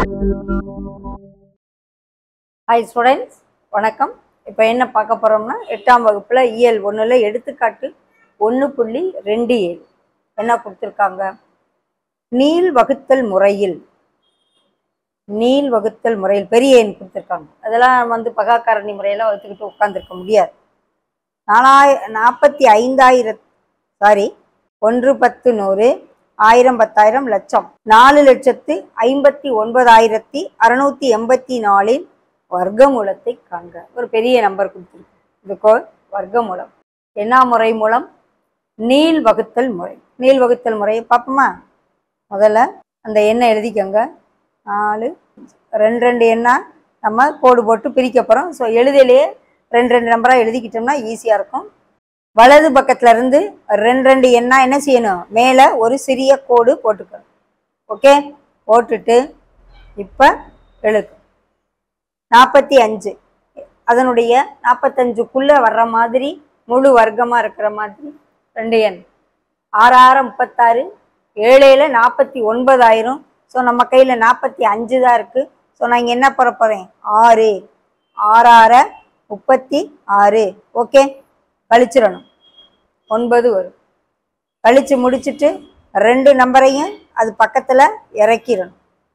hi students வணக்கம் இப்போ என்ன பார்க்க போகிறோம்னா எட்டாம் வகுப்பில் இயல் ஒன்றில் எடுத்துக்காட்டு ஒன்று புள்ளி ரெண்டு ஏழு என்ன கொடுத்துருக்காங்க நீள் வகுத்தல் முறையில் நீள் வகுத்தல் முறையில் பெரிய எண் கொடுத்துருக்காங்க அதெல்லாம் வந்து பகாக்காரணி முறையெல்லாம் வகுத்துக்கிட்டு உட்காந்துருக்க முடியாது நாலாய நாற்பத்தி ஐந்தாயிரம் சாரி ஒன்று பத்து நூறு ஆயிரம் பத்தாயிரம் லட்சம் நாலு லட்சத்து ஐம்பத்தி ஒன்பதாயிரத்தி அறுநூத்தி எண்பத்தி நாலின் வர்க்கமூலத்தை காண்க ஒரு பெரிய நம்பர் கொடுத்துருக்கு இதுக்கோ வர்க்கமூலம் என்ன முறை மூலம் நீள் வகுத்தல் முறை நீள் வகுத்தல் முறையை பார்ப்போமா முதல்ல அந்த எண்ணை எழுதிக்கோங்க நாலு ரெண்டு ரெண்டு எண்ணா நம்ம கோடு போட்டு பிரிக்க போகிறோம் ஸோ எழுதிலேயே ரெண்டு ரெண்டு நம்பராக எழுதிக்கிட்டோம்னா ஈஸியாக இருக்கும் வலது பக்கத்துல இருந்து ரெண்டு ரெண்டு எண்ணா என்ன செய்யணும் மேலே ஒரு சிறிய கோடு போட்டுக்கணும் ஓகே போட்டுட்டு இப்போ எழுது நாற்பத்தி அஞ்சு அதனுடைய நாற்பத்தஞ்சுக்குள்ளே வர்ற மாதிரி முழு வர்க்கமாக இருக்கிற மாதிரி ரெண்டு எண் ஆறாயிரம் முப்பத்தாறு ஏழேல நாற்பத்தி ஒன்பதாயிரம் ஸோ நம்ம கையில் நாற்பத்தி அஞ்சு தான் இருக்குது ஸோ நான் இங்கே என்ன போட போகிறேன் ஆறு ஆறார முப்பத்தி ஆறு ஓகே கழிச்சிடணும் ஒன்பது வரும் கழிச்சு முடிச்சிட்டு ரெண்டு நம்பரையும் அது பக்கத்தில் இறக்கிடணும்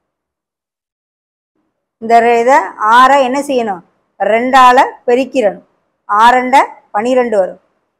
இந்த ரெ- இதை ஆறை என்ன செய்யணும் ரெண்டால பெருக்கிடணும் ஆறண்ட பனிரெண்டு வரும்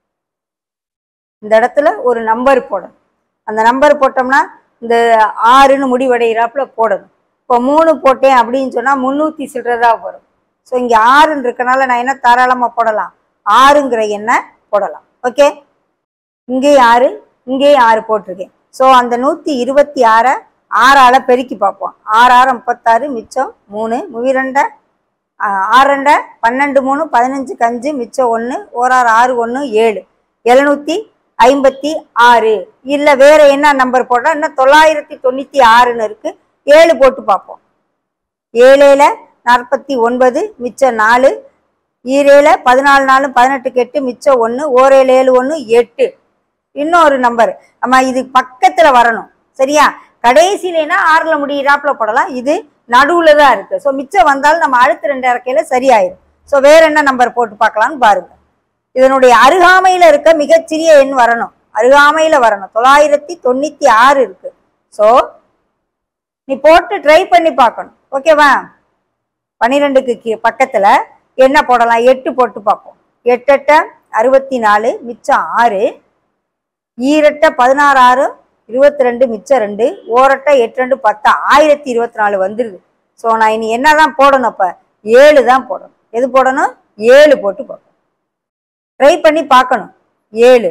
இந்த இடத்துல ஒரு நம்பர் போடணும் அந்த நம்பர் போட்டோம்னா இந்த ஆறுன்னு முடிவடைகிறாப்புல போடணும் இப்போ மூணு போட்டேன் அப்படின்னு சொன்னால் முந்நூற்றி சில்லறதா வரும் ஸோ இங்கே ஆறுன்னு இருக்கனால நான் என்ன தாராளமாக போடலாம் ஆறுங்கிற எண்ணை போடலாம் ஓகே இங்கேயும் ஆறு இங்கேயும் ஆறு போட்டிருக்கேன் ஸோ அந்த நூற்றி இருபத்தி ஆறை ஆறால் பெருக்கி பார்ப்போம் ஆறு ஆறு முப்பத்தாறு மிச்சம் மூணு முவிரெண்ட ஆறண்ட பன்னெண்டு மூணு பதினஞ்சுக்கு அஞ்சு மிச்சம் ஒன்று ஓராறு ஆறு ஒன்று ஏழு எழுநூற்றி ஐம்பத்தி ஆறு இல்லை வேற என்ன நம்பர் போட்டால் இன்னும் தொள்ளாயிரத்தி தொண்ணூற்றி ஆறுன்னு இருக்கு ஏழு போட்டு பார்ப்போம் ஏழேல நாற்பத்தி ஒன்பது மிச்சம் நாலு ஈரேல பதினாலு நாலு பதினெட்டுக்கு எட்டு மிச்சம் ஒன்று ஓரேழு ஏழு ஒன்று எட்டு இன்னொரு நம்பர் நம்ம இது பக்கத்தில் வரணும் சரியா கடைசியிலேனா ஆறில் முடியிறாப்புல போடலாம் இது நடுவில் தான் இருக்குது ஸோ மிச்சம் வந்தாலும் நம்ம அடுத்த ரெண்டு இறக்கையில் சரியாயிடும் ஸோ வேற என்ன நம்பர் போட்டு பார்க்கலாம்னு பாருங்க இதனுடைய அருகாமையில் இருக்க மிகச்சிறிய எண் வரணும் அருகாமையில் வரணும் தொள்ளாயிரத்தி தொண்ணூற்றி ஆறு இருக்கு ஸோ நீ போட்டு ட்ரை பண்ணி பார்க்கணும் ஓகேவா பன்னிரெண்டுக்கு கீ பக்கத்தில் என்ன போடலாம் எட்டு போட்டு பார்ப்போம் எட்டெட்ட அறுபத்தி நாலு மிச்சம் ஆறு ஈரெட்ட பதினாறு ஆறு இருபத்தி ரெண்டு மிச்சம் ரெண்டு ஓரட்ட எட்டு ரெண்டு பத்து ஆயிரத்தி இருபத்தி நாலு வந்துருது ஸோ நான் இனி என்னதான் போடணும் அப்போ ஏழு தான் போடணும் எது போடணும் ஏழு போட்டு பார்க்கணும் ட்ரை பண்ணி பார்க்கணும் ஏழு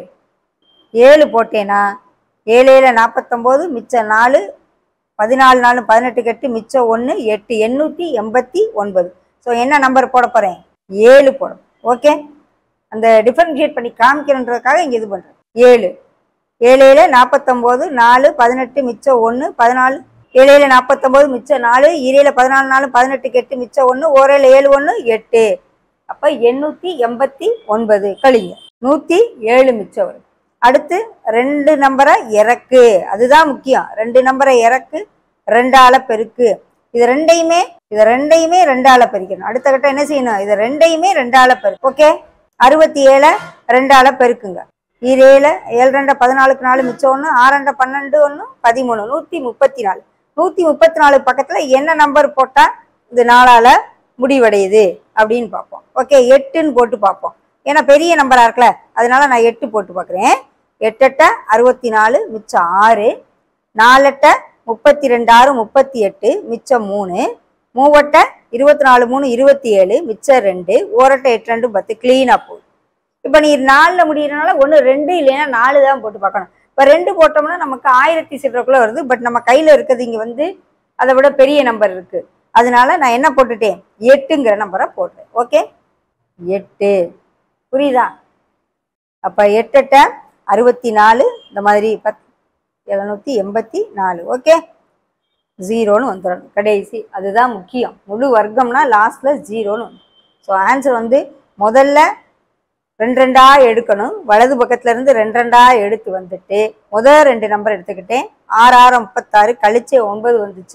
ஏழு போட்டேன்னா ஏழேல நாற்பத்தொம்போது மிச்சம் நாலு பதினாலு நாலு பதினெட்டு எட்டு மிச்சம் ஒன்று எட்டு எண்ணூற்றி எண்பத்தி ஒன்பது ஸோ என்ன நம்பர் போட போகிறேன் ஏழு போடும் ஓகே அந்த டிஃபரன்ஷியேட் பண்ணி காமிக்கணுன்றதுக்காக இங்கே இது பண்ணுறேன் ஏழு ஏழேல நாற்பத்தொம்போது நாலு பதினெட்டு மிச்சம் ஒன்று பதினாலு ஏழேல நாற்பத்தொம்போது மிச்சம் நாலு ஈரேல பதினாலு நாலு பதினெட்டுக்கு எட்டு மிச்சம் ஒன்று ஓரேல ஏழு ஒன்று எட்டு அப்போ எண்ணூற்றி எண்பத்தி ஒன்பது கழிங்க நூற்றி ஏழு மிச்சம் வரும் அடுத்து ரெண்டு நம்பரை இறக்கு அதுதான் முக்கியம் ரெண்டு நம்பரை இறக்கு ரெண்டால பெருக்கு இது ரெண்டையுமே இது ரெண்டையுமே ரெண்டால பெருக்கணும் அடுத்த கட்டம் என்ன செய்யணும் இது ரெண்டையுமே ரெண்டால பெருக்கு ஓகே அறுபத்தி ஏழை ரெண்டால பெருக்குங்க ஈரேழு ஏழு ரெண்ட பதினாலுக்கு நாலு மிச்சம் ஒன்று ஆறண்ட பன்னெண்டு ஒன்று பதிமூணு நூற்றி முப்பத்தி நாலு நூற்றி முப்பத்தி நாலு பக்கத்தில் என்ன நம்பர் போட்டால் இது நாலால முடிவடையுது அப்படின்னு பார்ப்போம் ஓகே எட்டுன்னு போட்டு பார்ப்போம் ஏன்னா பெரிய நம்பராக இருக்குல்ல அதனால நான் எட்டு போட்டு பார்க்குறேன் எட்டெட்ட அறுபத்தி நாலு மிச்சம் ஆறு நாலெட்ட முப்பத்தி ரெண்டு ஆறு முப்பத்தி எட்டு மிச்சம் மூணு மூவட்ட இருபத்தி நாலு மூணு இருபத்தி ஏழு மிச்சம் ரெண்டு ஓரட்ட எட்டு ரெண்டு பத்து க்ளீனாக போகுது இப்போ நீ நாலில் முடியறனால ஒன்று ரெண்டு இல்லைன்னா நாலு தான் போட்டு பார்க்கணும் இப்போ ரெண்டு போட்டோம்னா நமக்கு ஆயிரத்தி சில்லறக்குள்ளே வருது பட் நம்ம கையில் இருக்கிறது இங்கே வந்து அதை விட பெரிய நம்பர் இருக்குது அதனால நான் என்ன போட்டுட்டேன் எட்டுங்கிற நம்பரை போட்டேன் ஓகே எட்டு புரியுதா அப்போ எட்டெட்ட அறுபத்தி நாலு இந்த மாதிரி பத் எழுநூற்றி எண்பத்தி நாலு ஓகே ஜீரோன்னு வந்துடணும் கடைசி அதுதான் முக்கியம் முழு வர்க்கம்னா லாஸ்ட்டில் ஜீரோன்னு வந்துடும் ஸோ ஆன்சர் வந்து முதல்ல ரெண்டு ரெண்டா எடுக்கணும் வலது பக்கத்துல இருந்து ரெண்டு ரெண்டா எடுத்து வந்துட்டு முதல் ரெண்டு நம்பர் எடுத்துக்கிட்டேன் ஆறு ஆறு முப்பத்தாறு கழிச்சு ஒன்பது வந்துச்சு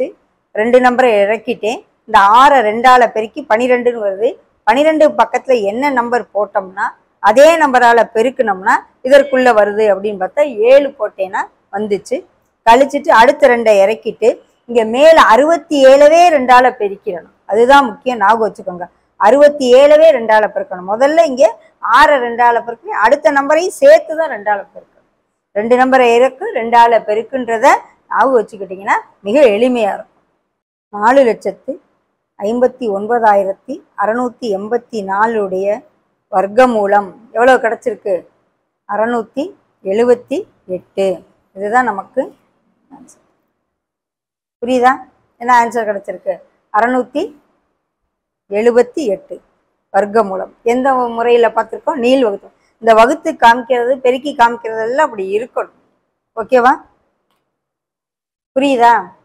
ரெண்டு நம்பரை இறக்கிட்டேன் இந்த ஆறை ரெண்டால பெருக்கி பனிரெண்டுன்னு வருது பனிரெண்டு பக்கத்துல என்ன நம்பர் போட்டோம்னா அதே நம்பரால பெருக்கணும்னா இதற்குள்ள வருது அப்படின்னு பார்த்தா ஏழு போட்டேன்னா வந்துச்சு கழிச்சிட்டு அடுத்த ரெண்டை இறக்கிட்டு இங்க மேல அறுபத்தி ஏழவே ரெண்டால பெருக்கிடணும் அதுதான் முக்கியம் ஞாபகம் வச்சுக்கோங்க அறுபத்தி ஏழவே ரெண்டால பெருக்கணும் முதல்ல இங்க ஆறை ரெண்டால பெருக்கணும் அடுத்த நம்பரையும் சேர்த்து தான் ரெண்டால பெருக்கணும் ரெண்டு நம்பரை இறக்கு ரெண்டால பெருக்குன்றத ஞாபகம் வச்சுக்கிட்டிங்கன்னா மிக எளிமையா இருக்கும் நாலு லட்சத்து ஐம்பத்தி ஒன்பதாயிரத்தி அறநூற்றி எண்பத்தி நாலுடைய வர்க்கமூலம் எவ்வளோ கிடச்சிருக்கு அறநூற்றி எழுபத்தி எட்டு இதுதான் நமக்கு ஆன்சர் புரியுதா என்ன ஆன்சர் கிடச்சிருக்கு அறநூற்றி எழுபத்தி எட்டு வர்க்கமூலம் எந்த முறையில் பார்த்துருக்கோம் நீள் வகுத்து இந்த வகுத்து காமிக்கிறது பெருக்கி காமிக்கிறது எல்லாம் அப்படி இருக்கணும் ஓகேவா புரியுதா